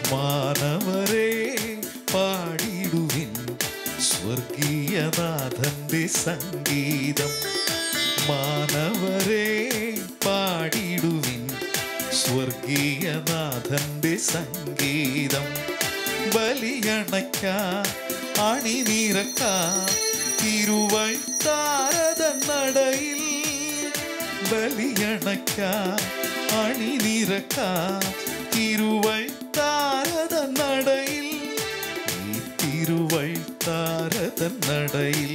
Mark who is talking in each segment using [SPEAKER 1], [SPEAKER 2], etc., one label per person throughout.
[SPEAKER 1] മാനവരെ പാടിടുവിൻ സ്വർഗീയനാഥന്റെ സംഗീതം മാനവരെ പാടിടുവിൻ സ്വർഗീയനാഥന്റെ സംഗീതം ബലിയണയ്ക്ക അണിനിരക്ക തിരുവഴുത്താരത നടയിൽ ബലിയണയ്ക്ക അണിനിരക്ക തിരുവഴുത്താരത നടയിൽ ഈ തിരുവഴുത്താരത നടയിൽ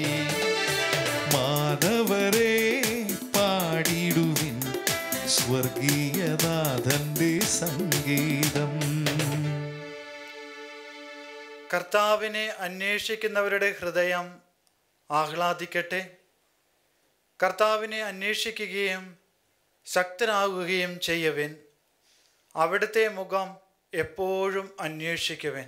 [SPEAKER 1] മാനവരെ പാടിടുവിൻ സ്വർഗീയനാഥന്റെ സംഗീതം
[SPEAKER 2] കർത്താവിനെ അന്വേഷിക്കുന്നവരുടെ ഹൃദയം ആഹ്ലാദിക്കട്ടെ കർത്താവിനെ അന്വേഷിക്കുകയും ശക്തനാകുകയും ചെയ്യവൻ അവിടുത്തെ മുഖം എപ്പോഴും അന്വേഷിക്കുവൻ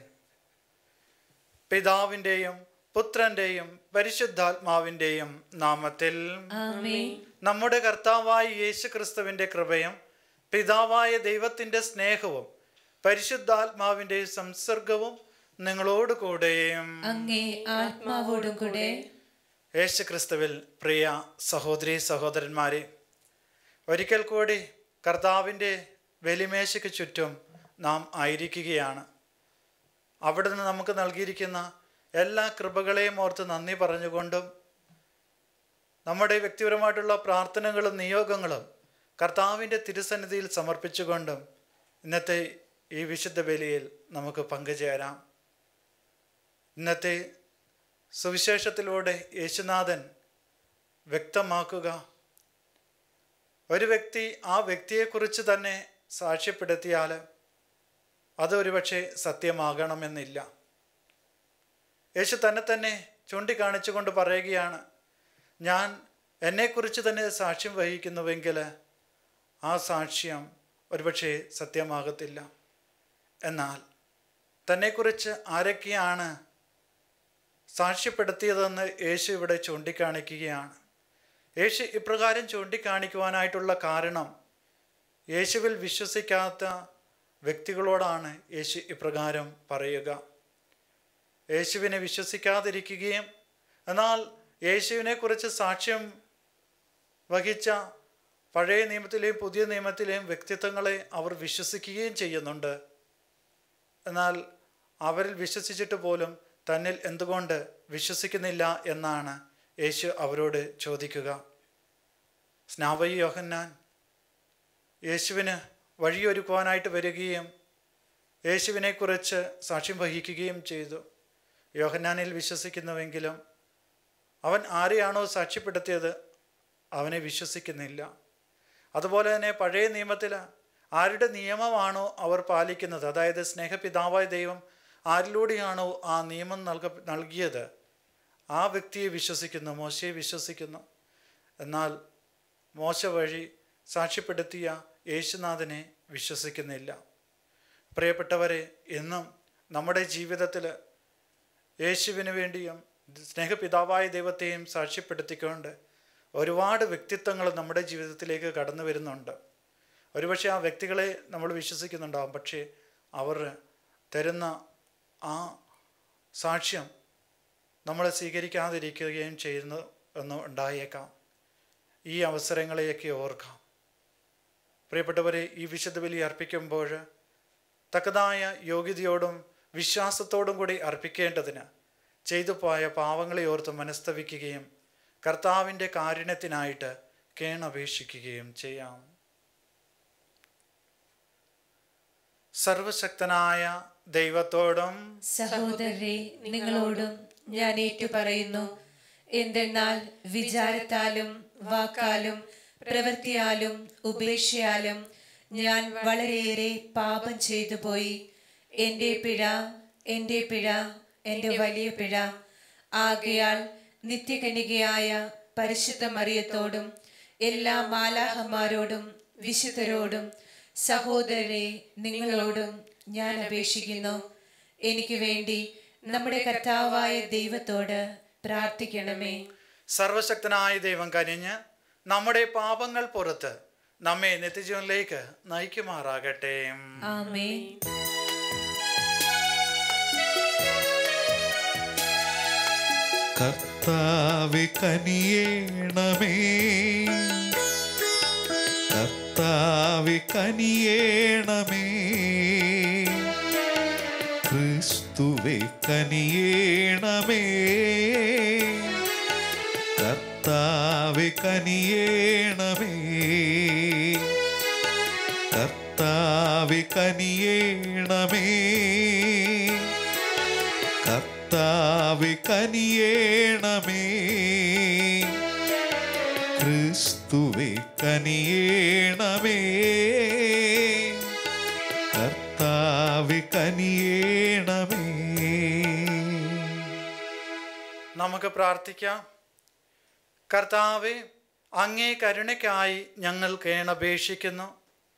[SPEAKER 2] പിതാവിൻ്റെയും പുത്രൻ്റെയും പരിശുദ്ധാത്മാവിൻ്റെയും നാമത്തിൽ
[SPEAKER 3] ആമേൻ
[SPEAKER 2] നമ്മുടെ കർത്താവായ യേശു ക്രിസ്തുവിൻ്റെ കൃപയും പിതാവായ ദൈവത്തിൻ്റെ സ്നേഹവും പരിശുദ്ധാത്മാവിൻ്റെ സംസർഗവും നിങ്ങളോട് കൂടെയും
[SPEAKER 3] അങ്ങേ ആത്മാവോടും കൂടെ
[SPEAKER 2] യേശു ക്രിസ്തുവിൽ പ്രിയ സഹോദരി സഹോദരന്മാരെ ഒരിക്കൽ കൂടി കർത്താവിൻ്റെ വെലിമേശയ്ക്ക് ചുറ്റും നാം ആയിരിക്കുകയാണ് അവിടുന്ന് നമുക്ക് നൽകിയിരിക്കുന്ന എല്ലാ കൃപകളെയും ഓർത്ത് നന്ദി പറഞ്ഞുകൊണ്ടും നമ്മുടെ വ്യക്തിപരമായിട്ടുള്ള പ്രാർത്ഥനകളും നിയോഗങ്ങളും കർത്താവിൻ്റെ തിരുസന്നിധിയിൽ സമർപ്പിച്ചുകൊണ്ടും ഇന്നത്തെ ഈ വിശുദ്ധ ബലിയിൽ നമുക്ക് പങ്കുചേരാം ഇന്നത്തെ സുവിശേഷത്തിലൂടെ യേശുനാഥൻ വ്യക്തമാക്കുക ഒരു വ്യക്തി ആ വ്യക്തിയെക്കുറിച്ച് തന്നെ സാക്ഷ്യപ്പെടുത്തിയാൽ അത് ഒരുപക്ഷെ സത്യമാകണമെന്നില്ല യേശു തന്നെ തന്നെ ചൂണ്ടിക്കാണിച്ചുകൊണ്ട് പറയുകയാണ് ഞാൻ എന്നെക്കുറിച്ച് തന്നെ സാക്ഷ്യം വഹിക്കുന്നുവെങ്കിൽ ആ സാക്ഷ്യം ഒരുപക്ഷെ സത്യമാകത്തില്ല എന്നാൽ തന്നെക്കുറിച്ച് ആരൊക്കെയാണ് സാക്ഷ്യപ്പെടുത്തിയതെന്ന് യേശു ഇവിടെ ചൂണ്ടിക്കാണിക്കുകയാണ് യേശു ഇപ്രകാരം ചൂണ്ടിക്കാണിക്കുവാനായിട്ടുള്ള കാരണം യേശുവിൽ വിശ്വസിക്കാത്ത വ്യക്തികളോടാണ് യേശു ഇപ്രകാരം പറയുക യേശുവിനെ വിശ്വസിക്കാതിരിക്കുകയും എന്നാൽ യേശുവിനെ കുറിച്ച് സാക്ഷ്യം വഹിച്ച പഴയ നിയമത്തിലെയും പുതിയ നിയമത്തിലെയും വ്യക്തിത്വങ്ങളെ അവർ വിശ്വസിക്കുകയും ചെയ്യുന്നുണ്ട് എന്നാൽ അവരിൽ വിശ്വസിച്ചിട്ട് പോലും തന്നിൽ എന്തുകൊണ്ട് വിശ്വസിക്കുന്നില്ല എന്നാണ് യേശു അവരോട് ചോദിക്കുക സ്നാവയി യോഹന്നാൻ യേശുവിന് വഴിയൊരുക്കുവാനായിട്ട് വരികയും യേശുവിനെക്കുറിച്ച് സാക്ഷ്യം വഹിക്കുകയും ചെയ്തു യോഹന്നാനിൽ വിശ്വസിക്കുന്നുവെങ്കിലും അവൻ ആരെയാണോ സാക്ഷ്യപ്പെടുത്തിയത് അവനെ വിശ്വസിക്കുന്നില്ല അതുപോലെ തന്നെ പഴയ നിയമത്തിൽ ആരുടെ നിയമമാണോ അവർ പാലിക്കുന്നത് അതായത് സ്നേഹപിതാവായ ദൈവം ആരിലൂടെയാണോ ആ നിയമം നൽക നൽകിയത് ആ വ്യക്തിയെ വിശ്വസിക്കുന്നു മോശയെ വിശ്വസിക്കുന്നു എന്നാൽ മോശ വഴി സാക്ഷ്യപ്പെടുത്തിയ യേശുനാഥനെ വിശ്വസിക്കുന്നില്ല പ്രിയപ്പെട്ടവരെ എന്നും നമ്മുടെ ജീവിതത്തിൽ യേശുവിന് വേണ്ടിയും സ്നേഹപിതാവായ ദൈവത്തെയും സാക്ഷ്യപ്പെടുത്തിക്കൊണ്ട് ഒരുപാട് വ്യക്തിത്വങ്ങൾ നമ്മുടെ ജീവിതത്തിലേക്ക് കടന്നു വരുന്നുണ്ട് ഒരുപക്ഷെ ആ വ്യക്തികളെ നമ്മൾ വിശ്വസിക്കുന്നുണ്ടാവും പക്ഷേ അവർ തരുന്ന ആ സാക്ഷ്യം നമ്മളെ സ്വീകരിക്കാതിരിക്കുകയും ചെയ്യുന്നു എന്ന് ഉണ്ടായേക്കാം ഈ അവസരങ്ങളെയൊക്കെ ഓർക്കാം പ്രിയപ്പെട്ടവരെ ഈ വിശുദ്ധ ബലി അർപ്പിക്കുമ്പോൾ തക്കതായ യോഗ്യതയോടും വിശ്വാസത്തോടും കൂടി അർപ്പിക്കേണ്ടതിന് ചെയ്തു പോയ പാവങ്ങളെ ഓർത്ത് മനസ്തവിക്കുകയും കർത്താവിൻ്റെ കാരുണ്യത്തിനായിട്ട് കേണപേക്ഷിക്കുകയും ചെയ്യാം സർവശക്തനായ ദൈവത്തോടും
[SPEAKER 3] സഹോദരരെ നിങ്ങളോടും ഞാൻ ഏറ്റുപറയുന്നു എന്തെന്നാൽ വിചാരത്താലും വാക്കാലും പ്രവൃത്തിയാലും ഉപേക്ഷയാലും ഞാൻ വളരെയേറെ പാപം ചെയ്തു പോയി എൻ്റെ പിഴ എൻ്റെ പിഴ എൻ്റെ വലിയ പിഴ ആകയാൽ നിത്യകനികയായ പരിശുദ്ധ മറിയത്തോടും എല്ലാ മാലാഹമാരോടും വിശുദ്ധരോടും സഹോദരരെ നിങ്ങളോടും ഞാൻ അപേക്ഷിക്കുന്നു എനിക്ക് വേണ്ടി നമ്മുടെ കർത്താവായ ദൈവത്തോട് പ്രാർത്ഥിക്കണമേ
[SPEAKER 2] സർവശക്തനായ ദൈവം കനിഞ്ഞ് നമ്മുടെ പാപങ്ങൾ പുറത്ത് നമ്മെ നിത്യജീവനിലേക്ക് നയിക്കുമാറാകട്ടെ
[SPEAKER 3] ആമേൻ
[SPEAKER 1] കർത്താവെ കനിയേണമേ കർത്താവെ കനിയേണമേ ക്രിസ്തുവെ കനിയേണമേ കർത്താവെ കനിയേണമേ കർത്താവെ കനിയേണമേ കർത്താവെ കനിയേണമേ ക്രിസ്തുവെ കനിയേണമേ കർത്താവെ കനിയേണമേ
[SPEAKER 2] നമുക്ക് പ്രാർത്ഥിക്കാം കർത്താവെ അങ്ങേ കരുണയ്ക്കായി ഞങ്ങൾ കേണപേക്ഷിക്കുന്നു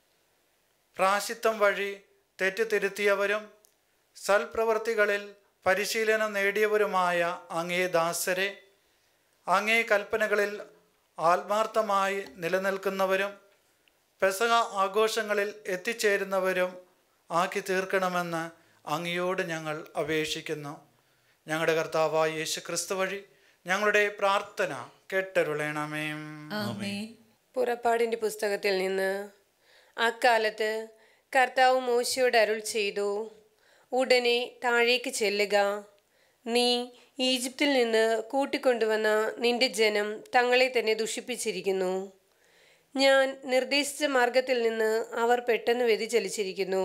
[SPEAKER 2] പ്രാശിത്വം വഴി തെറ്റ് തിരുത്തിയവരും സൽപ്രവൃത്തികളിൽ പരിശീലനം നേടിയവരുമായ അങ്ങേ ദാസരെ അങ്ങേ കൽപ്പനകളിൽ ആത്മാർത്ഥമായി നിലനിൽക്കുന്നവരും പെസഹ ആഘോഷങ്ങളിൽ എത്തിച്ചേരുന്നവരും ആക്കി തീർക്കണമെന്ന് അങ്ങയോട് ഞങ്ങൾ അപേക്ഷിക്കുന്നു ഞങ്ങളുടെ കർത്താവായ യേശു ക്രിസ്തു വഴി ഞങ്ങളുടെ പ്രാർത്ഥന കേട്ടരുളണമേ
[SPEAKER 3] ആമേൻ
[SPEAKER 4] പുറപ്പാടിൻ്റെ പുസ്തകത്തിൽ നിന്ന് അക്കാലത്ത് കർത്താവ് മോശയോട് അരുൾ ചെയ്തു ഉടനെ താഴേക്ക് ചെല്ലുക നീ ഈജിപ്തിൽ നിന്ന് കൂട്ടിക്കൊണ്ടുവന്ന നിന്റെ ജനം തങ്ങളെ തന്നെ ദുഷിപ്പിച്ചിരിക്കുന്നു ഞാൻ നിർദ്ദേശിച്ച മാർഗത്തിൽ നിന്ന് അവർ പെട്ടെന്ന് വ്യതിചലിച്ചിരിക്കുന്നു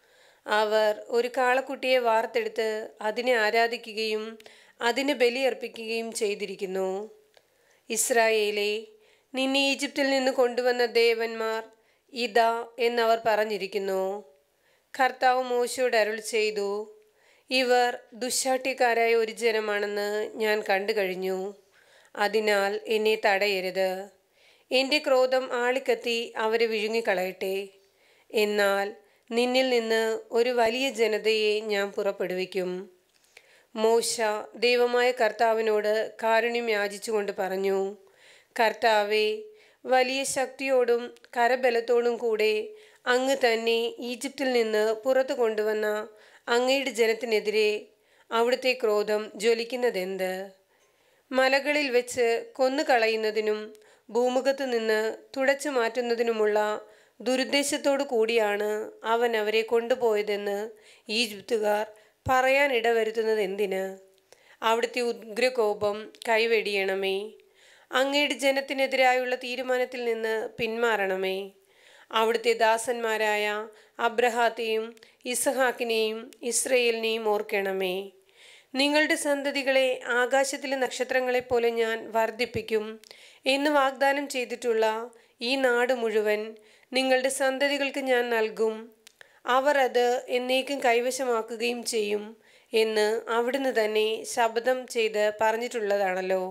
[SPEAKER 4] അവർ ഒരു കാളക്കുട്ടിയെ വാർത്തെടുത്ത് അതിനെ ആരാധിക്കുകയും അതിന് ബലിയർപ്പിക്കുകയും ചെയ്തിരിക്കുന്നു ഇസ്രായേലേ നിന്നെ ഈജിപ്തിൽ നിന്ന് കൊണ്ടുവന്ന ദേവന്മാർ ഇതാ എന്നവർ പറഞ്ഞിരിക്കുന്നു കർത്താവ് മോശയോട് അരുൾ ചെയ്തു ഇവർ ദുശാഠ്യക്കാരായ ഒരു ജനമാണെന്ന് ഞാൻ കണ്ടു കഴിഞ്ഞു അതിനാൽ എന്നെ തടയരുത് എൻ്റെ ക്രോധം ആളിക്കത്തി അവരെ വിഴുങ്ങിക്കളയട്ടെ എന്നാൽ നിന്നിൽ നിന്ന് ഒരു വലിയ ജനതയെ ഞാൻ പുറപ്പെടുവിക്കും മോശ ദൈവമായ കർത്താവിനോട് കാരുണ്യം യാചിച്ചുകൊണ്ട് പറഞ്ഞു കർത്താവെ വലിയ ശക്തിയോടും കരബലത്തോടും കൂടെ അങ്ങ് തന്നെ ഈജിപ്തിൽ നിന്ന് പുറത്തു കൊണ്ടുവന്ന അങ്ങയുടെ ജനത്തിനെതിരെ അവിടുത്തെ ക്രോധം ജ്വലിക്കുന്നതെന്ത് മലകളിൽ വെച്ച് കൊന്നുകളയുന്നതിനും ഭൂമുഖത്ത് നിന്ന് തുടച്ചു മാറ്റുന്നതിനുമുള്ള ദുരുദ്ദേശത്തോടു കൂടിയാണ് അവൻ അവരെ കൊണ്ടുപോയതെന്ന് ഈജിപ്തുകാർ പറയാൻ ഇടവരുത്തുന്നത് എന്തിന് അവിടുത്തെ ഉഗ്രകോപം കൈവെടിയണമേ അങ്ങയുടെ ജനത്തിനെതിരായുള്ള തീരുമാനത്തിൽ നിന്ന് പിന്മാറണമേ അവിടുത്തെ ദാസന്മാരായ അബ്രഹാത്തെയും ഇസഹാക്കിനെയും ഇസ്രയേലിനെയും ഓർക്കണമേ നിങ്ങളുടെ സന്തതികളെ ആകാശത്തിലെ നക്ഷത്രങ്ങളെപ്പോലെ ഞാൻ വർദ്ധിപ്പിക്കും എന്ന് വാഗ്ദാനം ചെയ്തിട്ടുള്ള ഈ നാട് മുഴുവൻ നിങ്ങളുടെ സന്തതികൾക്ക് ഞാൻ നൽകും അവർ അത് എന്നേക്കും കൈവശമാക്കുകയും ചെയ്യും എന്ന് അവിടുന്ന് തന്നെ ശബ്ദം ചെയ്ത് പറഞ്ഞിട്ടുള്ളതാണല്ലോ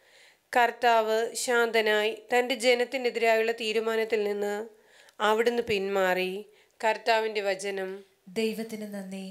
[SPEAKER 4] കർത്താവ് ശാന്തനായി തൻ്റെ ജനത്തിനെതിരായുള്ള തീരുമാനത്തിൽ നിന്ന് അവിടുന്ന് പിന്മാറി കർത്താവിൻ്റെ വചനം
[SPEAKER 3] ദൈവത്തിന് നന്ദി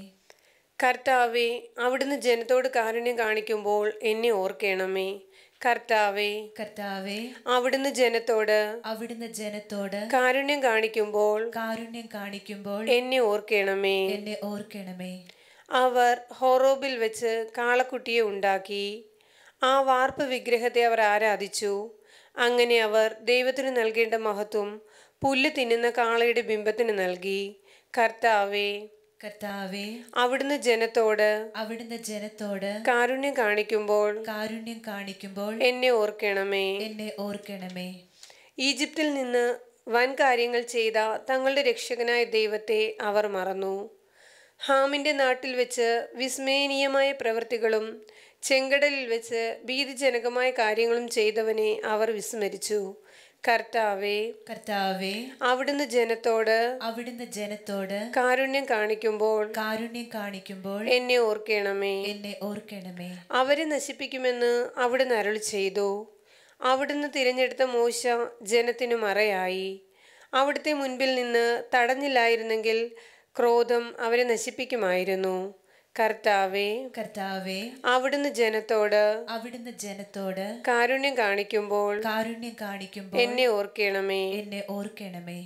[SPEAKER 4] കർത്താവെ അവിടുന്ന് ജനത്തോട് കാരുണ്യം കാണിക്കുമ്പോൾ എന്നെ ഓർക്കണമേ കർത്താവെ
[SPEAKER 3] കർത്താവെ
[SPEAKER 4] അവിടുന്ന് ജനത്തോട്
[SPEAKER 3] അവിടുന്ന് ജനത്തോട്
[SPEAKER 4] കാരുണ്യം കാണിക്കുമ്പോൾ
[SPEAKER 3] കാരുണ്യം കാണിക്കുമ്പോൾ
[SPEAKER 4] എന്നെ ഓർക്കണമേ
[SPEAKER 3] എന്നെ ഓർക്കണമേ
[SPEAKER 4] അവർ ഹോറോബിൽ വെച്ച് കാളക്കുട്ടിയെ ഉണ്ടാക്കി ആ വാർപ്പ് വിഗ്രഹത്തെ അവർ ആരാധിച്ചു അങ്ങനെ അവർ ദൈവത്തിന് നൽകേണ്ട മഹത്വം പുല്ല് തിന്നുന്ന കാളയുടെ ബിംബത്തിന് നൽകി കർത്താവെ
[SPEAKER 3] കർത്താവെ
[SPEAKER 4] അവിടുന്ന് ജനത്തോട്
[SPEAKER 3] അവിടുന്ന് ജനത്തോട്
[SPEAKER 4] കാരുണ്യം കാണിക്കുമ്പോൾ
[SPEAKER 3] കാരുണ്യം കാണിക്കുമ്പോൾ
[SPEAKER 4] എന്നെ ഓർക്കണമേ
[SPEAKER 3] എന്നെ ഓർക്കണമേ
[SPEAKER 4] ഈജിപ്തിൽ നിന്ന് വൻ കാര്യങ്ങൾ ചെയ്ത തങ്ങളുടെ രക്ഷകനായ ദൈവത്തെ അവർ മറന്നു ഹാമിന്റെ നാട്ടിൽ വെച്ച് വിസ്മയനീയമായ പ്രവൃത്തികളും ചെങ്കടലിൽ വെച്ച് ഭീതിജനകമായ കാര്യങ്ങളും ചെയ്തവനെ അവർ വിസ്മരിച്ചു കർത്താവെ
[SPEAKER 3] കർത്താവെ
[SPEAKER 4] അവിടുന്ന് ജനത്തോട്
[SPEAKER 3] അവിടുന്ന് ജനത്തോട്
[SPEAKER 4] കാരുണ്യം കാണിക്കുമ്പോൾ
[SPEAKER 3] കാരുണ്യം കാണിക്കുമ്പോൾ
[SPEAKER 4] എന്നെ ഓർക്കണമേ
[SPEAKER 3] എന്നെ ഓർക്കണമേ
[SPEAKER 4] അവരെ നശിപ്പിക്കുമെന്ന് അവിടുന്ന് അരുൾ ചെയ്തു അവിടുന്ന് തിരഞ്ഞെടുത്ത മോശ ജനത്തിനു മറയായി അവിടുത്തെ മുൻപിൽ നിന്ന് തടഞ്ഞില്ലായിരുന്നെങ്കിൽ ക്രോധം അവരെ നശിപ്പിക്കുമായിരുന്നു കർത്താവെ
[SPEAKER 3] കർത്താവെ
[SPEAKER 4] അവിടുന്ന് ജനത്തോട്
[SPEAKER 3] അവിടുന്ന് ജനത്തോട്
[SPEAKER 4] കാരുണ്യം കാണിക്കുമ്പോൾ
[SPEAKER 3] കാരുണ്യം കാണിക്കുമ്പോൾ
[SPEAKER 4] എന്നെ ഓർക്കണമേ
[SPEAKER 3] എന്നെ ഓർക്കണമേ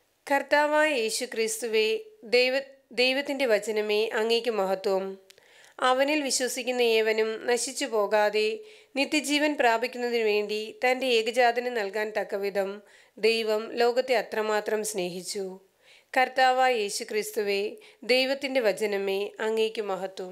[SPEAKER 4] കർത്താവായ യേശു ക്രിസ്തുവേ ദൈവ ദൈവത്തിൻ്റെ വചനമേ അങ്ങേക്ക് മഹത്വം അവനിൽ വിശ്വസിക്കുന്ന ഏവനും നശിച്ചു പോകാതെ നിത്യജീവൻ പ്രാപിക്കുന്നതിനു വേണ്ടി തൻ്റെ ഏകജാതന് നൽകാൻ തക്കവിധം ദൈവം ലോകത്തെ അത്രമാത്രം സ്നേഹിച്ചു കർത്താവായ യേശു ക്രിസ്തുവേ ദൈവത്തിൻ്റെ വചനമേ അങ്ങേക്ക് മഹത്വം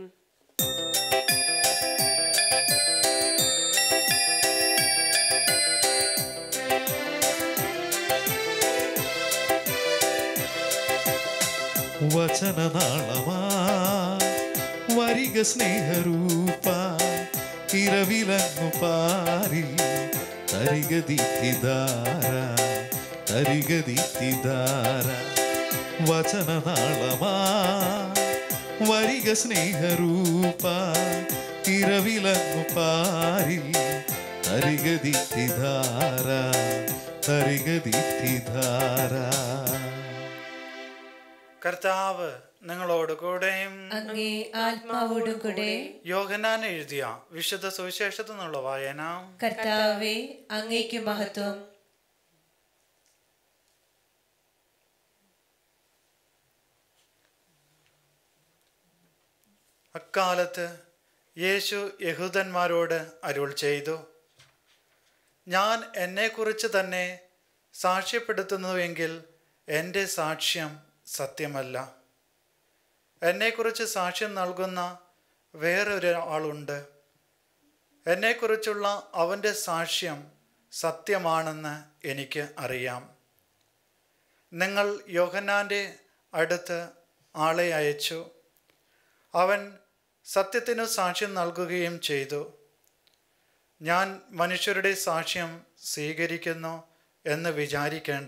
[SPEAKER 1] വചനനാളമാ വരിക സ്നേഹരൂപ ഇരവിലങ്ങു പാരിൽ തരികതിത്തിദാര തരികതിത്തിദാര വചനനാളമാ വരിക സ്നേഹരൂപ ഇരവിലങ്ങു പാരിൽ തരികതിത്തിദാര തരികതിത്തിദാര
[SPEAKER 2] കർത്താവ് നിങ്ങളോട് കൂടെയും
[SPEAKER 3] അങ്ങേ ആത്മാവോടും കൂടെ
[SPEAKER 2] യോഹനാൻ എഴുതിയ വിശുദ്ധ സുവിശേഷത്തിൽ നിന്നുള്ള വായന
[SPEAKER 3] കർത്താവെ അങ്ങേക്ക് മഹത്വം
[SPEAKER 2] അക്കാലത്ത് യേശു യഹൂദന്മാരോട് അരുൾ ചെയ്തു ഞാൻ എന്നെക്കുറിച്ച് തന്നെ സാക്ഷ്യപ്പെടുത്തുന്നുവെങ്കിൽ എൻ്റെ സാക്ഷ്യം സത്യമല്ല എന്നെക്കുറിച്ച് സാക്ഷ്യം നൽകുന്ന വേറൊരാളുണ്ട് എന്നെക്കുറിച്ചുള്ള അവൻ്റെ സാക്ഷ്യം സത്യമാണെന്ന് എനിക്ക് അറിയാം നിങ്ങൾ യോഹന്നാൻ്റെ അടുത്ത് ആളെ അയച്ചു അവൻ സത്യത്തിനു സാക്ഷ്യം നൽകുകയും ചെയ്തു ഞാൻ മനുഷ്യരുടെ സാക്ഷ്യം സ്വീകരിക്കുന്നു എന്ന് വിചാരിക്കേണ്ട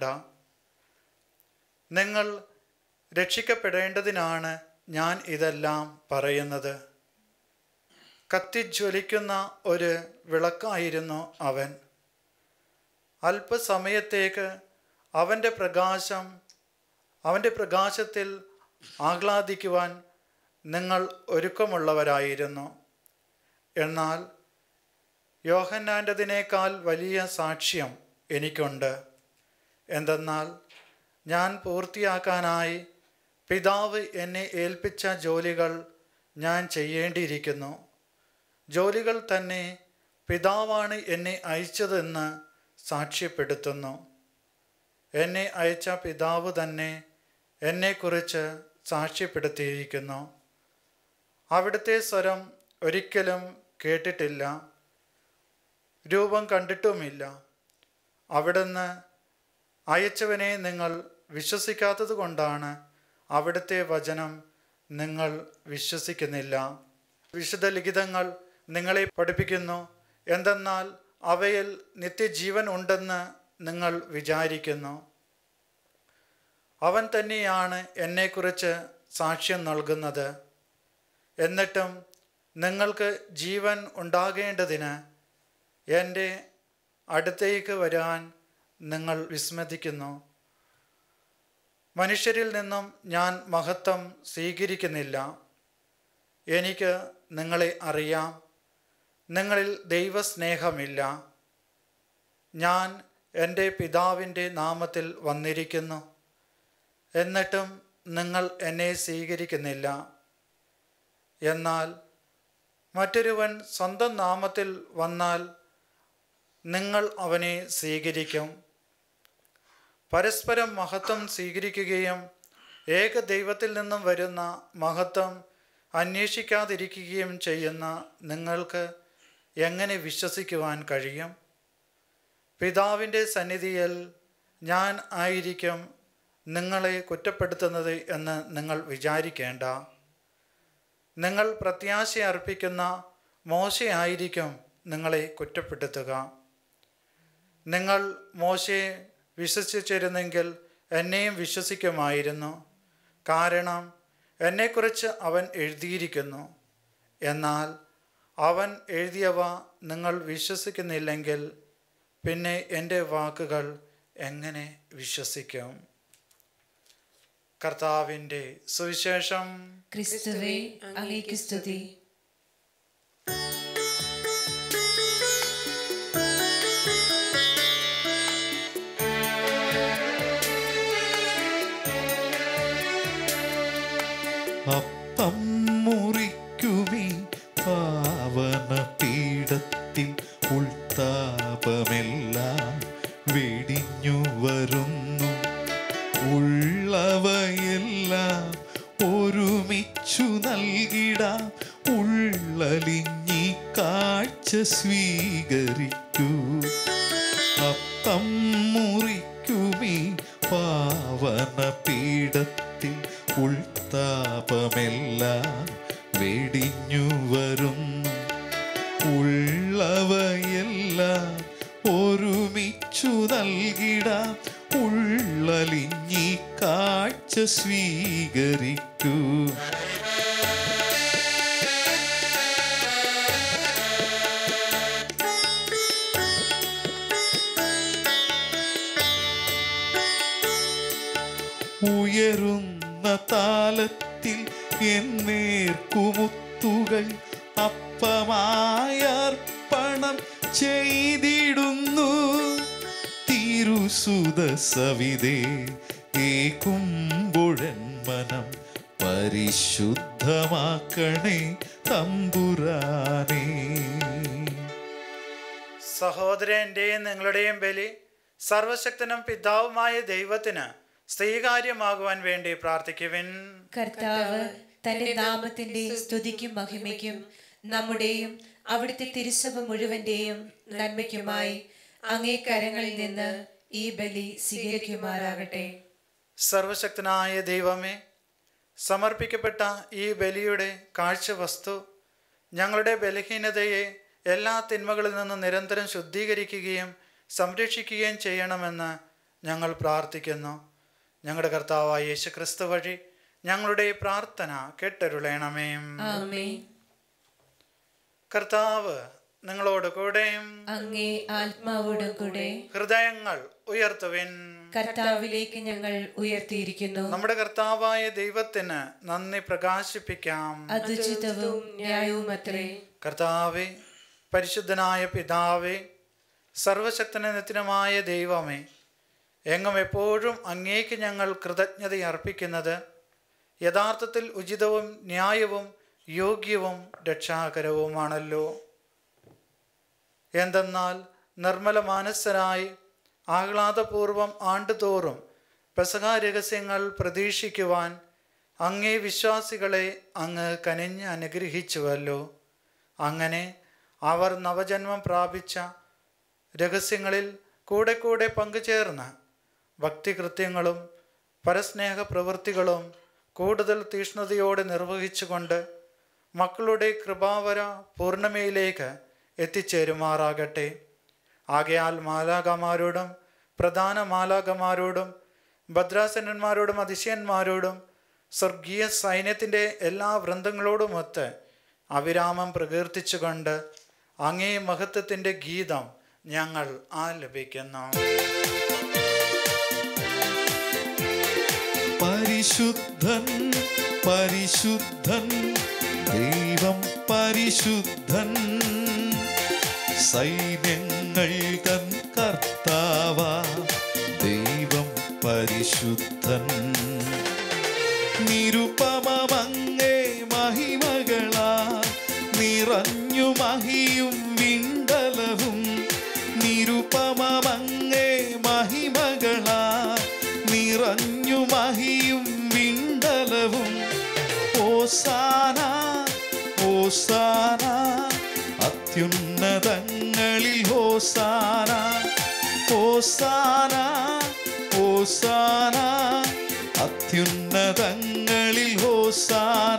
[SPEAKER 2] നിങ്ങൾ രക്ഷിക്കപ്പെടേണ്ടതിനാണ് ഞാൻ ഇതെല്ലാം പറയുന്നത് കത്തിജ്വലിക്കുന്ന ഒരു വിളക്കായിരുന്നു അവൻ അല്പസമയത്തേക്ക് അവൻ്റെ പ്രകാശം അവൻ്റെ പ്രകാശത്തിൽ ആഹ്ലാദിക്കുവാൻ നിങ്ങൾ ഒരുക്കമുള്ളവരായിരുന്നു എന്നാൽ യോഹന്നാൻ്റെതിനേക്കാൾ വലിയ സാക്ഷ്യം എനിക്കുണ്ട് എന്തെന്നാൽ ഞാൻ പൂർത്തിയാക്കാനായി പിതാവ് എന്നെ ഏൽപ്പിച്ച ജോലികൾ ഞാൻ ചെയ്യേണ്ടിയിരിക്കുന്നു ജോലികൾ തന്നെ പിതാവാണ് എന്നെ അയച്ചതെന്ന് സാക്ഷ്യപ്പെടുത്തുന്നു എന്നെ അയച്ച പിതാവ് തന്നെ എന്നെക്കുറിച്ച് സാക്ഷ്യപ്പെടുത്തിയിരിക്കുന്നു അവിടുത്തെ സ്വരം ഒരിക്കലും കേട്ടിട്ടില്ല രൂപം കണ്ടിട്ടുമില്ല അവിടുന്ന് അയച്ചവനെ നിങ്ങൾ വിശ്വസിക്കാത്തത് കൊണ്ടാണ് അവിടുത്തെ വചനം നിങ്ങൾ വിശ്വസിക്കുന്നില്ല വിശുദ്ധ ലിഖിതങ്ങൾ നിങ്ങളെ പഠിപ്പിക്കുന്നു എന്തെന്നാൽ അവയിൽ നിത്യജീവൻ ഉണ്ടെന്ന് നിങ്ങൾ വിചാരിക്കുന്നു അവൻ തന്നെയാണ് എന്നെക്കുറിച്ച് സാക്ഷ്യം നൽകുന്നത് എന്നിട്ടും നിങ്ങൾക്ക് ജീവൻ ഉണ്ടാകേണ്ടതിന് എൻ്റെ അടുത്തേക്ക് വരാൻ നിങ്ങൾ വിസ്മതിക്കുന്നു മനുഷ്യരിൽ നിന്നും ഞാൻ മഹത്വം സ്വീകരിക്കുന്നില്ല എനിക്ക് നിങ്ങളെ അറിയാം നിങ്ങളിൽ ദൈവസ്നേഹമില്ല ഞാൻ എൻ്റെ പിതാവിൻ്റെ നാമത്തിൽ വന്നിരിക്കുന്നു എന്നിട്ടും നിങ്ങൾ എന്നെ സ്വീകരിക്കുന്നില്ല എന്നാൽ മറ്റൊരുവൻ സ്വന്തം നാമത്തിൽ വന്നാൽ നിങ്ങൾ അവനെ സ്വീകരിക്കും പരസ്പരം മഹത്വം സ്വീകരിക്കുകയും ഏക ദൈവത്തിൽ നിന്നും വരുന്ന മഹത്വം അന്വേഷിക്കാതിരിക്കുകയും ചെയ്യുന്ന നിങ്ങൾക്ക് എങ്ങനെ വിശ്വസിക്കുവാൻ കഴിയും പിതാവിൻ്റെ സന്നിധിയിൽ ഞാൻ ആയിരിക്കും നിങ്ങളെ കുറ്റപ്പെടുത്തുന്നത് എന്ന് നിങ്ങൾ വിചാരിക്കേണ്ട നിങ്ങൾ പ്രത്യാശ അർപ്പിക്കുന്ന മോശയായിരിക്കും നിങ്ങളെ കുറ്റപ്പെടുത്തുക നിങ്ങൾ മോശയെ വിശ്വസിച്ചിരുന്നെങ്കിൽ എന്നെയും വിശ്വസിക്കുമായിരുന്നു കാരണം എന്നെക്കുറിച്ച് അവൻ എഴുതിയിരിക്കുന്നു എന്നാൽ അവൻ എഴുതിയവ നിങ്ങൾ വിശ്വസിക്കുന്നില്ലെങ്കിൽ പിന്നെ എൻ്റെ വാക്കുകൾ എങ്ങനെ വിശ്വസിക്കും കർത്താവിൻ്റെ സുവിശേഷം
[SPEAKER 3] ക്രിസ്തുവേ അങ്ങേക്ക് സ്തുതി
[SPEAKER 1] അപ്പം മുറിക്കുമീ ഉള്ളവയെല്ലാം ഒരുമിച്ചു നൽകിടാം ഉള്ളലിഞ്ഞി കാഴ്ച സ്വീകരിക്കൂ അപ്പം മുറിക്കുമീ പാവന പീഠത്തിൽ ഉൾത്താപമെല്ലാം വെടിഞ്ഞു വരുന്നു ഉള്ളവയെല്ലാം ഒരുമിച്ചു നൽകിടാം ഉള്ളലിഞ്ഞി കാഴ്ച സ്വീകരിക്കൂ ഉയരുന്ന താലത്തിൽ എന്നേർക്കുമുത്തുകൾ അപ്പമായ അർപ്പണം ചെയ്തിടുന്നു തിരുസുത സവിതേ ഏകുമ്പുഴൻ മനം പരിശുദ്ധമാക്കണേ തമ്പുരാനേ
[SPEAKER 2] സഹോദരന്റെയും നിങ്ങളുടെയും ബലി സർവശക്തനും പിതാവുമായ ദൈവത്തിന് സ്വീകാര്യമാകുവാൻ വേണ്ടി പ്രാർത്ഥിക്കുവിൻ
[SPEAKER 3] കർത്താവ് തന്റെ നാമത്തിന്റെ സ്തുതിക്കും മഹിമയ്ക്കും നമ്മുടെയും അവിടുത്തെ തിരുസഭ മുഴുവന്റെയും നന്മയ്ക്കുമായി അങ്ങേ കരങ്ങളിൽ നിന്ന് ഈ ബലി സ്വീകരിക്കുമാറാകട്ടെ
[SPEAKER 2] സർവശക്തനായ ദൈവമേ സമർപ്പിക്കപ്പെട്ട ഈ ബലിയുടെ കാഴ്ചവസ്തു ഞങ്ങളുടെ ബലഹീനതയെ എല്ലാ തിന്മകളിൽ നിന്നും നിരന്തരം ശുദ്ധീകരിക്കുകയും സംരക്ഷിക്കുകയും ചെയ്യണമെന്ന് ഞങ്ങൾ പ്രാർത്ഥിക്കുന്നു ഞങ്ങളുടെ കർത്താവായ യേശു ക്രിസ്തു വഴി ഞങ്ങളുടെ ഈ പ്രാർത്ഥന കേട്ടരുളയണമേ
[SPEAKER 3] ആമേ
[SPEAKER 2] കർത്താവ് നിങ്ങളോട് കൂടെയും
[SPEAKER 3] അങ്ങേ ആത്മാവോടും കൂടെ
[SPEAKER 2] ഹൃദയങ്ങൾ ഉയർത്തുവിൻ
[SPEAKER 3] കർത്താവിലേക്ക് ഞങ്ങൾ ഉയർത്തിയിരിക്കുന്നു
[SPEAKER 2] നമ്മുടെ കർത്താവായ ദൈവത്തിന് നന്ദി പ്രകാശിപ്പിക്കാം
[SPEAKER 3] അതുചിതവും ന്യായവും അത്രേ
[SPEAKER 2] കർത്താവെ പരിശുദ്ധനായ പിതാവേ സർവശക്തനത്തിനുമായ ദൈവമേ എങ്ങും എപ്പോഴും അങ്ങേക്ക് ഞങ്ങൾ കൃതജ്ഞത അർപ്പിക്കുന്നത് യഥാർത്ഥത്തിൽ ഉചിതവും ന്യായവും യോഗ്യവും രക്ഷാകരവുമാണല്ലോ എന്തെന്നാൽ നിർമ്മല മാനസരായി ആഹ്ലാദപൂർവം ആണ്ടുതോറും പെസഹ രഹസ്യങ്ങൾ പ്രതീക്ഷിക്കുവാൻ അങ്ങേ വിശ്വാസികളെ അങ്ങ് കനിഞ്ഞ് അനുഗ്രഹിച്ചുവല്ലോ അങ്ങനെ അവർ നവജന്മം പ്രാപിച്ച രഹസ്യങ്ങളിൽ കൂടെ കൂടെ പങ്കുചേർന്ന് ഭക്തികൃത്യങ്ങളും പരസ്നേഹ പ്രവൃത്തികളും കൂടുതൽ തീഷ്ണതയോടെ നിർവഹിച്ചുകൊണ്ട് മക്കളുടെ കൃപാവര പൂർണ്ണമയിലേക്ക് എത്തിച്ചേരുമാറാകട്ടെ ആകയാൽ മാലാകമാരോടും പ്രധാന മാലാകമാരോടും ഭദ്രാസനന്മാരോടും അതിശയന്മാരോടും സ്വർഗീയ സൈന്യത്തിൻ്റെ എല്ലാ വൃന്ദങ്ങളോടുമൊത്ത് അവിരാമം പ്രകീർത്തിച്ചുകൊണ്ട് അങ്ങേ മഹത്വത്തിൻ്റെ ഗീതം ഞങ്ങൾ ആലപിക്കുന്നു
[SPEAKER 1] പരിശുദ്ധൻ പരിശുദ്ധൻ ദൈവം പരിശുദ്ധൻ സൈന്യങ്ങൾ തൻ കർത്താവ ദൈവം പരിശുദ്ധൻ നിരുപമങ്ങേ മഹിമകളാ നിറഞ്ഞു മഹിയും വിണ്ടലവും നിരുപമങ്ങേ മഹിമകളാ നിറഞ്ഞു മഹിയും വിണ്ടലവും ഓസാന ഓസാന അത്യുന്നതങ്ങളിൽ ഓസാന ഓസാന ഓസാന അത്യുന്നതങ്ങളിൽ ഓസാന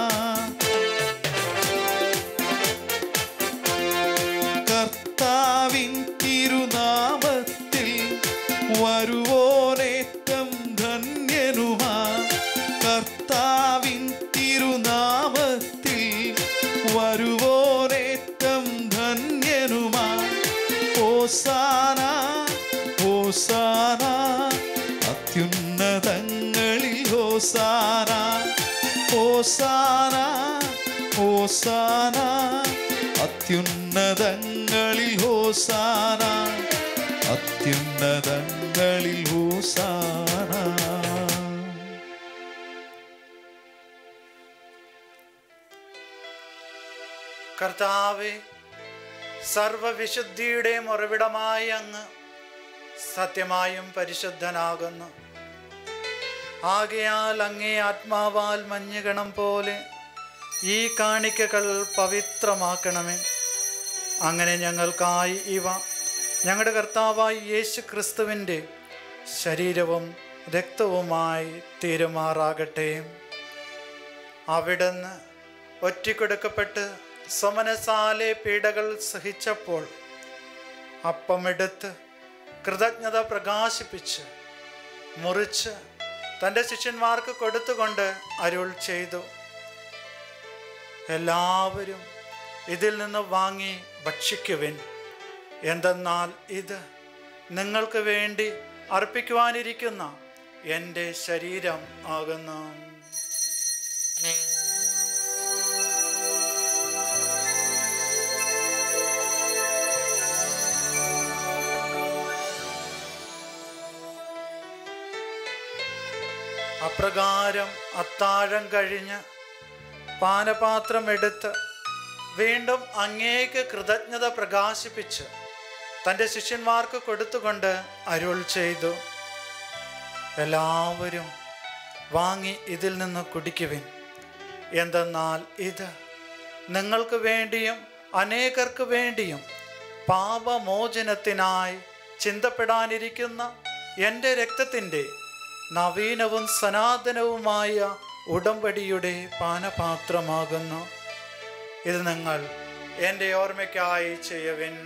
[SPEAKER 1] കർത്താവിൻ തിരുനാമത്തിൽ വരുവോനേറ്റം ധന്യനുമാ കർത്താവിൻ തിരുനാമത്തിൽ വരുവോനേറ്റം ധന്യനുമാ ഓസാന ഓസാന അത്യുന്നതങ്ങളിൽ ഓസാന ഓസാന ഓസാന അത്യുന്നതങ്ങളിൽ ഓസാന അത്യുന്നതങ്ങളിൽ ഓസാന
[SPEAKER 2] കർത്താവെ സർവവിശുദ്ധിയുടെയും ഉറവിടമായി അങ്ങ് സത്യമായും പരിശുദ്ധനാകുന്നു ആകയാൽ അങ്ങേ ആത്മാവാൽ മഞ്ഞുകണം പോലെ ഈ കാണിക്കകൾ പവിത്രമാക്കണമേ അങ്ങനെ ഞങ്ങൾക്കായി ഇവ ഞങ്ങളുടെ കർത്താവായി യേശു ക്രിസ്തുവിൻ്റെ ശരീരവും രക്തവുമായി തീരുമാറാകട്ടെ അവിടുന്ന് ഒറ്റിക്കൊടുക്കപ്പെട്ട് സമനസാലെ പീഡകൾ സഹിച്ചപ്പോൾ അപ്പമെടുത്ത് കൃതജ്ഞത പ്രകാശിപ്പിച്ച് മുറിച്ച് തൻ്റെ ശിഷ്യന്മാർക്ക് കൊടുത്തുകൊണ്ട് അരുൾ ചെയ്തു എല്ലാവരും ഇതിൽ നിന്ന് വാങ്ങി ഭക്ഷിക്കുവിൻ എന്തെന്നാൽ ഇത് നിങ്ങൾക്ക് വേണ്ടി അർപ്പിക്കുവാനിരിക്കുന്ന എൻ്റെ ശരീരം ആകുന്നു അപ്രകാരം അത്താഴം കഴിഞ്ഞ് പാനപാത്രം എടുത്ത് വീണ്ടും അങ്ങേക്ക് കൃതജ്ഞത പ്രകാശിപ്പിച്ച് തൻ്റെ ശിഷ്യന്മാർക്ക് കൊടുത്തുകൊണ്ട് അരുൾ ചെയ്തു എല്ലാവരും വാങ്ങി ഇതിൽ നിന്ന് കുടിക്കുവിൻ എന്തെന്നാൽ ഇത് നിങ്ങൾക്ക് വേണ്ടിയും അനേകർക്ക് വേണ്ടിയും പാപമോചനത്തിനായി ചിന്തപ്പെടാനിരിക്കുന്ന എൻ്റെ രക്തത്തിൻ്റെ നവീനവും സനാതനവുമായ ഉടമ്പടിയുടെ പാനപാത്രമാകുന്നു ഇത് നിങ്ങൾ എൻ്റെ ഓർമ്മയ്ക്കായി ചെയ്യവിൻ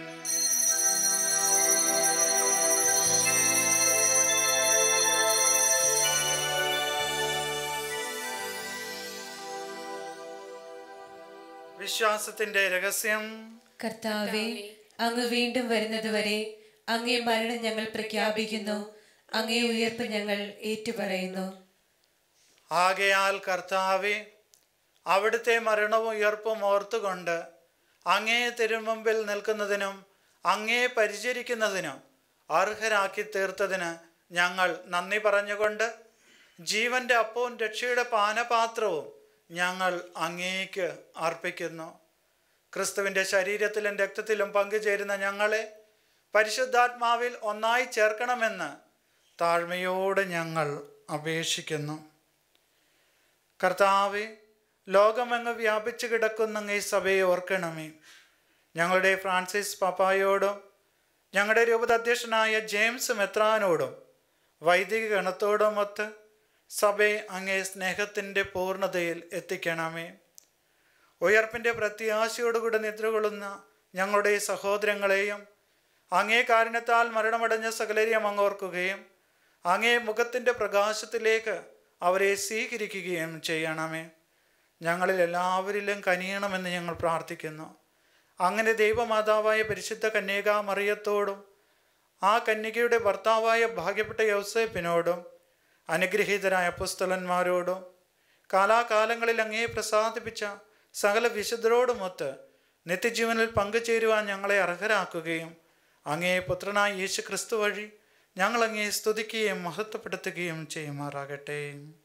[SPEAKER 2] വിശ്വാസത്തിന്റെ രഹസ്യം
[SPEAKER 3] കർത്താവെ അങ്ങ് വീണ്ടും വരുന്നതുവരെ അങ്ങേ മരണം ഞങ്ങൾ പ്രഖ്യാപിക്കുന്നു അങ്ങേ ഉയർപ്പ് ഞങ്ങൾ ഏറ്റുപറയുന്നു
[SPEAKER 2] ആകയാൽ കർത്താവെ അവിടുത്തെ മരണവും ഉയർപ്പും ഓർത്തുകൊണ്ട് അങ്ങേ തിരുമുമ്പിൽ നിൽക്കുന്നതിനും അങ്ങേ പരിചരിക്കുന്നതിനും അർഹരാക്കി തീർത്തതിന് ഞങ്ങൾ നന്ദി പറഞ്ഞുകൊണ്ട് ജീവന്റെ അപ്പവും രക്ഷയുടെ പാനപാത്രവും ഞങ്ങൾ അങ്ങേക്ക് അർപ്പിക്കുന്നു ക്രിസ്തുവിൻ്റെ ശരീരത്തിലും രക്തത്തിലും പങ്കുചേരുന്ന ഞങ്ങളെ പരിശുദ്ധാത്മാവിൽ ഒന്നായി ചേർക്കണമെന്ന് താഴ്മയോട് ഞങ്ങൾ അപേക്ഷിക്കുന്നു കർത്താവെ ലോകമെങ്ങ് വ്യാപിച്ചു കിടക്കുന്ന ഈ സഭയെ ഓർക്കണമേ ഞങ്ങളുടെ ഫ്രാൻസിസ് പപ്പായോടും ഞങ്ങളുടെ രൂപത അധ്യക്ഷനായ ജെയിംസ് മെത്രാനോടും വൈദിക ഗണത്തോടുമൊത്ത് സഭയെ അങ്ങേ സ്നേഹത്തിൻ്റെ പൂർണ്ണതയിൽ എത്തിക്കണമേ ഉയർപ്പിൻ്റെ പ്രത്യാശയോടുകൂടി നിദ്രകൊള്ളുന്ന ഞങ്ങളുടെ സഹോദരങ്ങളെയും അങ്ങേ കാരണത്താൽ മരണമടഞ്ഞ സകലരെയും അങ്ങ് ഓർക്കുകയും അങ്ങേ മുഖത്തിൻ്റെ പ്രകാശത്തിലേക്ക് അവരെ സ്വീകരിക്കുകയും ചെയ്യണമേ ഞങ്ങളിൽ എല്ലാവരിലും കനിയണമെന്ന് ഞങ്ങൾ പ്രാർത്ഥിക്കുന്നു അങ്ങനെ ദൈവമാതാവായ പരിശുദ്ധ കന്യകാ മറിയത്തോടും ആ കന്യകയുടെ ഭർത്താവായ ഭാഗ്യപ്പെട്ട യൗസേപ്പിനോടും അനുഗ്രഹീതരായ പുസ്തലന്മാരോടും കാലാകാലങ്ങളിൽ അങ്ങേ പ്രസാദിപ്പിച്ച സകല വിശുദ്ധരോടുമൊത്ത് നിത്യജീവനിൽ പങ്കുചേരുവാൻ ഞങ്ങളെ അർഹരാക്കുകയും അങ്ങേ പുത്രനായ യേശു ക്രിസ്തു വഴി ഞങ്ങൾ അങ്ങേ സ്തുതിക്കുകയും മഹത്വപ്പെടുത്തുകയും ചെയ്യുമാറാകട്ടെ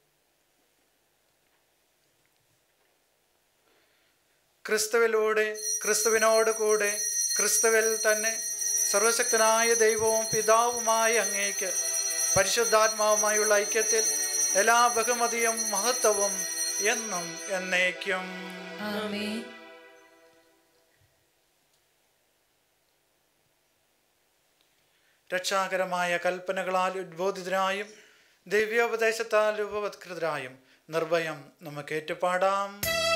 [SPEAKER 2] ക്രിസ്തുവിലൂടെ ക്രിസ്തുവിനോട് കൂടെ ക്രിസ്തുവിൽ തന്നെ സർവശക്തനായ ദൈവവും പിതാവുമായ അങ്ങേക്ക് പരിശുദ്ധാത്മാവുമായുള്ള ഐക്യത്തിൽ എല്ലാ ബഹുമതിയും മഹത്വവും എന്നും എന്നേക്കും
[SPEAKER 3] ആമേൻ
[SPEAKER 2] രക്ഷാകരമായ കൽപ്പനകളാൽ ഉദ്ബോധിതരായും ദിവ്യോപദേശത്താൽ രൂപവത്കൃതരായും നിർഭയം നമുക്ക് ഏറ്റുപാടാം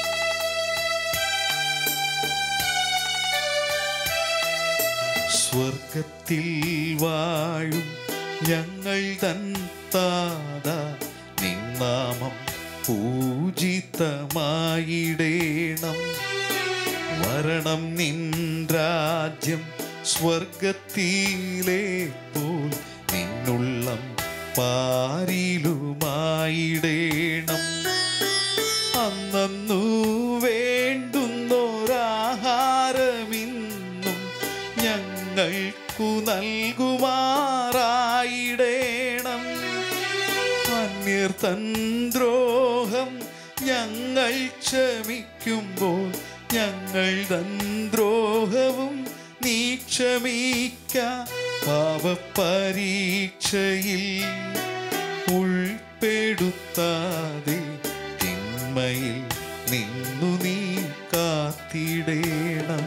[SPEAKER 1] സ്വർഗത്തിൽ വാഴും ഞങ്ങൾ തൻ താത നിന്നാമം പൂജിതമായിടേണം വരണം നിൻ രാജ്യം സ്വർഗത്തിലെ പോൽ നിന്നുള്ളം പാരിലുമായിടേണം അന്നു വേണ്ടുന്നൊരാഹാരമിന്നും ഞങ്ങൾക്കു നൽകുമാറായിടേണം അന്യർ തൻ ദ്രോഹം ഞങ്ങൾ ക്ഷമിക്കുമ്പോൾ ഞങ്ങൾ തൻ ദ്രോഹവും നീ ക്ഷമിക്ക പാപപരീക്ഷയിൽ ഉൾപ്പെടുത്തരുതേ വരുത്താതെ തിന്മയിൽ നിന്നു നീ കാത്തിടേണം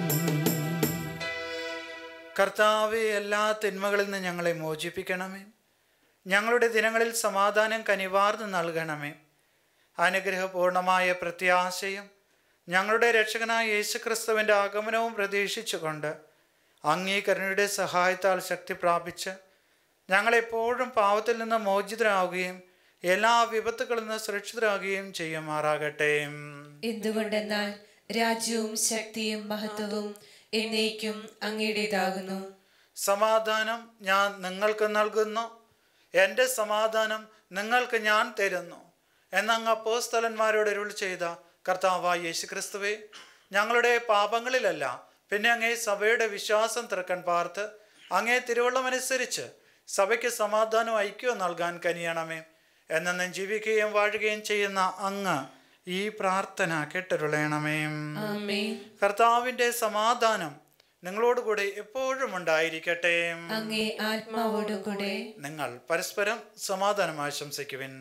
[SPEAKER 2] കർത്താവെ എല്ലാ തിന്മകളിൽ നിന്ന് ഞങ്ങളെ മോചിപ്പിക്കണമേ ഞങ്ങളുടെ ദിനങ്ങളിൽ സമാധാനം കനിവാർന്ന് നൽകണമേ അനുഗ്രഹപൂർണമായ പ്രത്യാശയും ഞങ്ങളുടെ രക്ഷകനായ യേശുക്രിസ്തുവിൻ്റെ ആഗമനവും പ്രതീക്ഷിച്ചുകൊണ്ട് അംഗീകരണയുടെ സഹായത്താൽ ശക്തി പ്രാപിച്ച് ഞങ്ങളെപ്പോഴും പാവത്തിൽ നിന്ന് മോചിതരാകുകയും എല്ലാ വിപത്തുകളിൽ നിന്ന് സുരക്ഷിതരാകുകയും ചെയ്യുമാറാകട്ടെ
[SPEAKER 3] എന്തുകൊണ്ടെന്നാൽ രാജ്യവും ശക്തിയും മഹത്വവും എന്നേക്കും അങ്ങയുടേതാകുന്നു
[SPEAKER 2] സമാധാനം ഞാൻ നിങ്ങൾക്ക് നൽകുന്നു എൻ്റെ സമാധാനം നിങ്ങൾക്ക് ഞാൻ തരുന്നു എന്നങ്ങ് അപ്പോസ്തലന്മാരോട് അരുൾ ചെയ്ത കർത്താവായ യേശുക്രിസ്തുവേ ഞങ്ങളുടെ പാപങ്ങളിലല്ല പിന്നെ അങ്ങേ സഭയുടെ വിശ്വാസം തിറക്കൻ പാർത്ത് അങ്ങേ തിരുവള്ളമനുസരിച്ച് സഭയ്ക്ക് സമാധാനവും ഐക്യവും നൽകാൻ കനിയണമേ എന്നെന്നും ജീവിക്കുകയും വാഴുകയും ചെയ്യുന്ന അങ്ങ് ഈ പ്രാർത്ഥന കെട്ടരുളയണമേ
[SPEAKER 3] ആമേൻ
[SPEAKER 2] കർത്താവിൻ്റെ സമാധാനം നിങ്ങളോടുകൂടി എപ്പോഴും ഉണ്ടായിരിക്കട്ടെ
[SPEAKER 3] അങ്ങേ ആത്മാവോടും കൂടെ
[SPEAKER 2] നിങ്ങൾ പരസ്പരം സമാധാനം ആശംസിക്കുവിൻ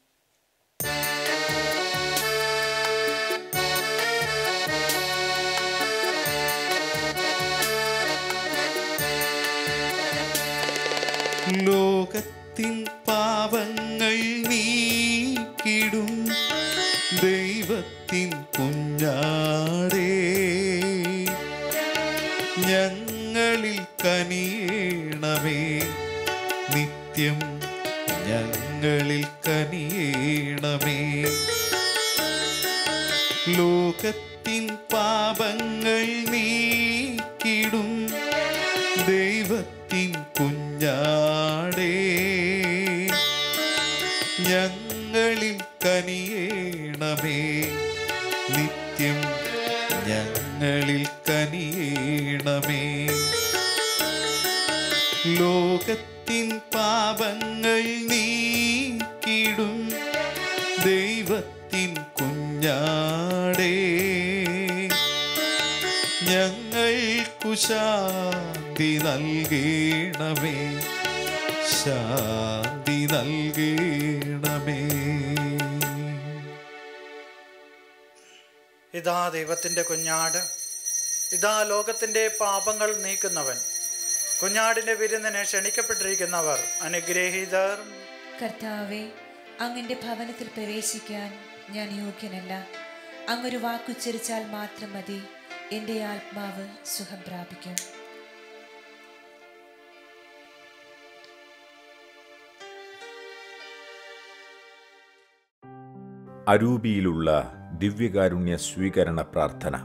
[SPEAKER 1] ലോകത്തിൻ പാപങ്ങൾ നീക്കിടും ദൈവത്തിൻ കുഞ്ഞാടേ ഞങ്ങളിൽ കനിയേണമേ നിത്യം ഞങ്ങളിൽ കനിയേണമേ ലോകത്തിൻ പാപങ്ങൾ നീക്കിടും ദൈവത്തിൻ കുഞ്ഞാടേ ഞങ്ങളിൽ കനിയേണമേ നിത്യം ഞങ്ങളിൽ കനിയേണമേ ലോകത്തിൻ പാപങ്ങൾ നീക്കിടും ദൈവത്തിൻ കുഞ്ഞാടേ ഞങ്ങൾക്കു ശാന്തി നൽകേണമേ ശാന്തി നൽകേണമേ
[SPEAKER 2] ഇതാ ദൈവത്തിൻ്റെ കുഞ്ഞാട് ഇതാ ലോകത്തിൻ്റെ പാപങ്ങൾ നീക്കുന്നവൻ കുഞ്ഞാടിൻ്റെ വിരുന്നിന് ക്ഷണിക്കപ്പെട്ടിരിക്കുന്നവർ അനുഗ്രഹീതർ
[SPEAKER 3] കർത്താവെ അങ്ങന്റെ ഭവനത്തിൽ പ്രവേശിക്കാൻ ഞാൻ യോഗ്യനല്ല അങ്ങൊരു വാക്കുച്ചരിച്ചാൽ മാത്രം മതി എൻ്റെ ആത്മാവ് സുഖം പ്രാപിക്കും
[SPEAKER 5] അരൂപിയിലുള്ള ദിവ്യകാരുണ്യ സ്വീകരണ പ്രാർത്ഥന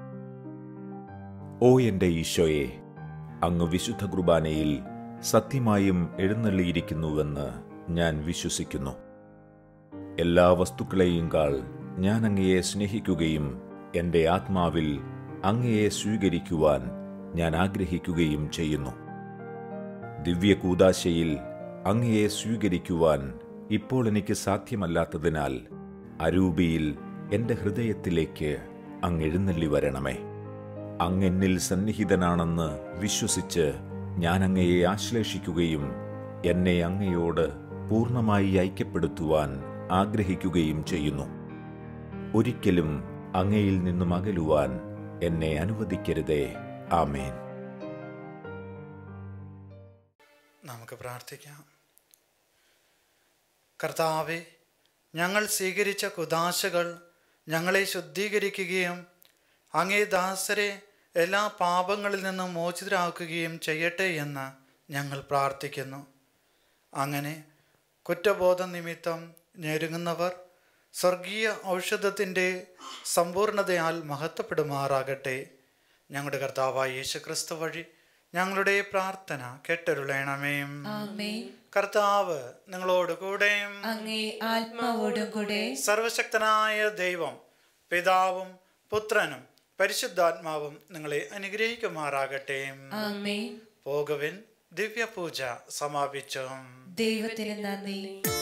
[SPEAKER 5] ഓ എൻ്റെ ഈശോയെ അങ്ങ് വിശുദ്ധ കുർബാനയിൽ സത്യമായും എഴുന്നള്ളിയിരിക്കുന്നുവെന്ന് ഞാൻ വിശ്വസിക്കുന്നു എല്ലാ വസ്തുക്കളെയും കാൾ ഞാൻ അങ്ങയെ സ്നേഹിക്കുകയും എൻ്റെ ആത്മാവിൽ അങ്ങയെ സ്വീകരിക്കുവാൻ ഞാൻ ആഗ്രഹിക്കുകയും ചെയ്യുന്നു ദിവ്യകൂദാശയിൽ അങ്ങയെ സ്വീകരിക്കുവാൻ ഇപ്പോൾ എനിക്ക് സാധ്യമല്ലാത്തതിനാൽ അരൂപിയിൽ എൻ്റെ ഹൃദയത്തിലേക്ക് അങ്ങ് എഴുന്നള്ളി വരണമേ അങ്ങെന്നിൽ സന്നിഹിതനാണെന്ന് വിശ്വസിച്ച് ഞാൻ അങ്ങയെ ആശ്ലേഷിക്കുകയും എന്നെ അങ്ങയോട് പൂർണ്ണമായി ഐക്യപ്പെടുത്തുവാൻ ആഗ്രഹിക്കുകയും ചെയ്യുന്നു ഒരിക്കലും അങ്ങയിൽ നിന്നും അകലുവാൻ എന്നെ അനുവദിക്കരുതേ ആമേൻ
[SPEAKER 2] നമുക്ക് പ്രാർത്ഥിക്കാം കർത്താവെ ഞങ്ങൾ സ്വീകരിച്ച കുദാശകൾ ഞങ്ങളെ ശുദ്ധീകരിക്കുകയും അങ്ങേ ദാസരെ എല്ലാ പാപങ്ങളിൽ നിന്നും മോചിതരാക്കുകയും ചെയ്യട്ടെ എന്ന് ഞങ്ങൾ പ്രാർത്ഥിക്കുന്നു അങ്ങനെ കുറ്റബോധ നിമിത്തം ഞെരുങ്ങുന്നവർ സ്വർഗീയ ഔഷധത്തിൻ്റെ സമ്പൂർണതയാൽ മഹത്വപ്പെടുമാറാകട്ടെ ഞങ്ങളുടെ കർത്താവായ യേശുക്രിസ്തു വഴി ഞങ്ങളുടെ പ്രാർത്ഥന കെട്ടരുളയണമേ
[SPEAKER 3] ആമേൻ
[SPEAKER 2] കർത്താവ് നിങ്ങളോട് കൂടെയും
[SPEAKER 3] അങ്ങേ ആത്മാവോടും കൂടെ
[SPEAKER 2] സർവശക്തനായ ദൈവം പിതാവും പുത്രനും പരിശുദ്ധാത്മാവും നിങ്ങളെ അനുഗ്രഹിക്കുമാറാകട്ടെ
[SPEAKER 3] ആമേൻ
[SPEAKER 2] പോകുവിൻ ദിവ്യപൂജ സമാപിച്ചു
[SPEAKER 3] ദൈവത്തിന് നന്ദി